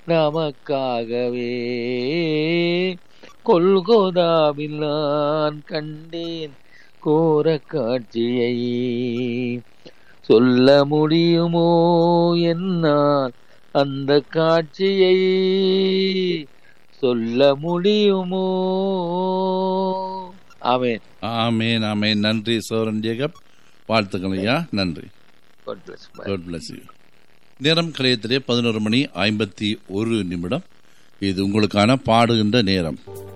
நமக்காகவே கொல்கோதாவில் நான் கண்டேன் கோர காட்சியை சொல்ல முடியுமோ என்னால் அந்த காட்சியை சொல்ல முடியுமோ ஆமென் ஆமேன் ஆமேன் நன்றி சோரன் ஜேகப் வாழ்த்துக்கள் ஐயா நன்றி God bless. Bye. God bless you நேரம் கலையத்திலே பதினோரு மணி ஐம்பத்தி ஒரு நிமிடம் இது உங்களுக்கான பாடுகின்ற நேரம்